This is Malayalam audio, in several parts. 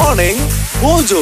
Morning Mojo.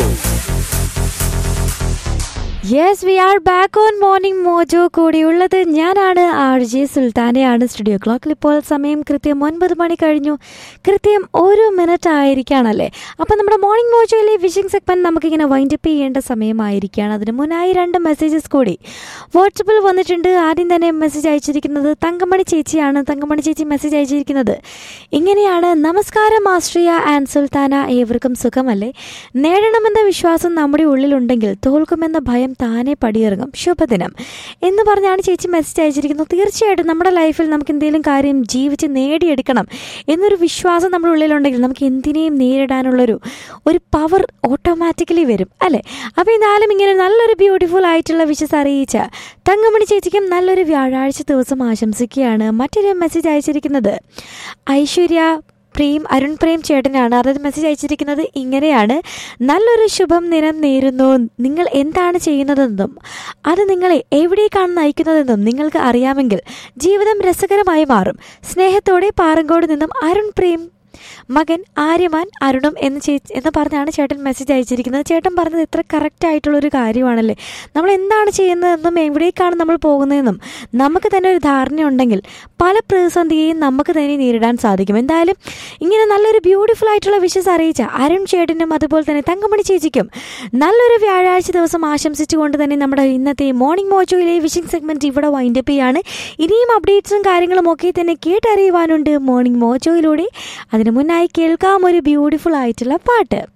Yes we are back on morning Mojo കൂടിയുള്ളത് ഞാനാണ് ആർ ജെ സുൽത്താനയാണ് സ്റ്റുഡിയോ ക്ലോക്കിൽ ഇപ്പോൾ സമയം കൃത്യം ഒൻപത് മണി കഴിഞ്ഞു കൃത്യം ഒരു മിനിറ്റ് ആയിരിക്കുകയാണല്ലേ അപ്പം നമ്മുടെ മോർണിംഗ് മോജോയിലെ വിഷിംഗ് സെഗ്മെന്റ് നമുക്കിങ്ങനെ വൈൻഡപ്പ് ചെയ്യേണ്ട സമയമായിരിക്കുകയാണ് അതിന് മുന്നായി രണ്ട് മെസ്സേജസ് കൂടി വാട്സപ്പിൽ വന്നിട്ടുണ്ട് ആദ്യം തന്നെ മെസ്സേജ് അയച്ചിരിക്കുന്നത് തങ്കമണി ചേച്ചിയാണ് തങ്കമണി ചേച്ചി മെസ്സേജ് അയച്ചിരിക്കുന്നത് ഇങ്ങനെയാണ് നമസ്കാരം ആശ്രിയ ആൻഡ് സുൽത്താന ഏവർക്കും സുഖമല്ലേ നേടണമെന്ന വിശ്വാസം നമ്മുടെ ഉള്ളിലുണ്ടെങ്കിൽ തോൽക്കുമെന്ന ഭയം താനെ പടിയിറങ്ങും ശുഭദിനം എന്ന് പറഞ്ഞാണ് ചേച്ചി മെസ്സേജ് അയച്ചിരിക്കുന്നത് തീർച്ചയായിട്ടും നമ്മുടെ ലൈഫിൽ നമുക്ക് എന്തെങ്കിലും കാര്യം ജീവിച്ച് നേടിയെടുക്കണം എന്നൊരു വിശ്വാസം നമ്മുടെ ഉള്ളിലുണ്ടെങ്കിൽ നമുക്ക് എന്തിനേയും നേരിടാനുള്ളൊരു ഒരു പവർ ഓട്ടോമാറ്റിക്കലി വരും അല്ലേ അപ്പോൾ എന്നാലും ഇങ്ങനെ നല്ലൊരു ബ്യൂട്ടിഫുൾ ആയിട്ടുള്ള വിഷസ് അറിയിച്ച തങ്കമണി ചേച്ചിക്കും നല്ലൊരു വ്യാഴാഴ്ച ദിവസം ആശംസിക്കുകയാണ് മറ്റൊരു മെസ്സേജ് അയച്ചിരിക്കുന്നത് ഐശ്വര്യ പ്രേം അരുൺ പ്രേം ചേട്ടനാണ് അതായത് മെസ്സേജ് അയച്ചിരിക്കുന്നത് ഇങ്ങനെയാണ് നല്ലൊരു ശുഭം നിരം നേരുന്നു നിങ്ങൾ എന്താണ് ചെയ്യുന്നതെന്നും അത് നിങ്ങളെ എവിടേക്കാണ് നയിക്കുന്നതെന്നും നിങ്ങൾക്ക് അറിയാമെങ്കിൽ ജീവിതം രസകരമായി മാറും സ്നേഹത്തോടെ പാറങ്കോട് നിന്നും അരുൺ പ്രേം മകൻ ആര്യമാൻ അരുണും എന്ന് ചേ എന്ന് പറഞ്ഞാണ് ചേട്ടൻ മെസ്സേജ് അയച്ചിരിക്കുന്നത് ചേട്ടൻ പറഞ്ഞത് ഇത്ര കറക്റ്റ് ആയിട്ടുള്ളൊരു കാര്യമാണല്ലേ നമ്മൾ എന്താണ് ചെയ്യുന്നതെന്നും എവിടേക്കാണ് നമ്മൾ പോകുന്നതെന്നും നമുക്ക് തന്നെ ഒരു ധാരണയുണ്ടെങ്കിൽ പല പ്രതിസന്ധിയെയും നമുക്ക് തന്നെ നേരിടാൻ സാധിക്കും എന്തായാലും ഇങ്ങനെ നല്ലൊരു ബ്യൂട്ടിഫുൾ ആയിട്ടുള്ള വിഷസ് അറിയിച്ച അരുൺ ചേട്ടനും അതുപോലെ തന്നെ തങ്കമണി ചേച്ചിക്കും നല്ലൊരു വ്യാഴാഴ്ച ദിവസം ആശംസിച്ചുകൊണ്ട് തന്നെ നമ്മുടെ ഇന്നത്തെ മോർണിംഗ് മോജോയിലെ വിഷിംഗ് സെഗ്മെന്റ് ഇവിടെ വൈൻഡപ്പ് ചെയ്യാണ് ഇനിയും അപ്ഡേറ്റ്സും കാര്യങ്ങളും ഒക്കെ തന്നെ കേട്ടറിയുവാനുണ്ട് മോർണിംഗ് മോജോയിലൂടെ അതിനു മുന്നായി കേൾക്കാം ഒരു ബ്യൂട്ടിഫുൾ ആയിട്ടുള്ള പാട്ട്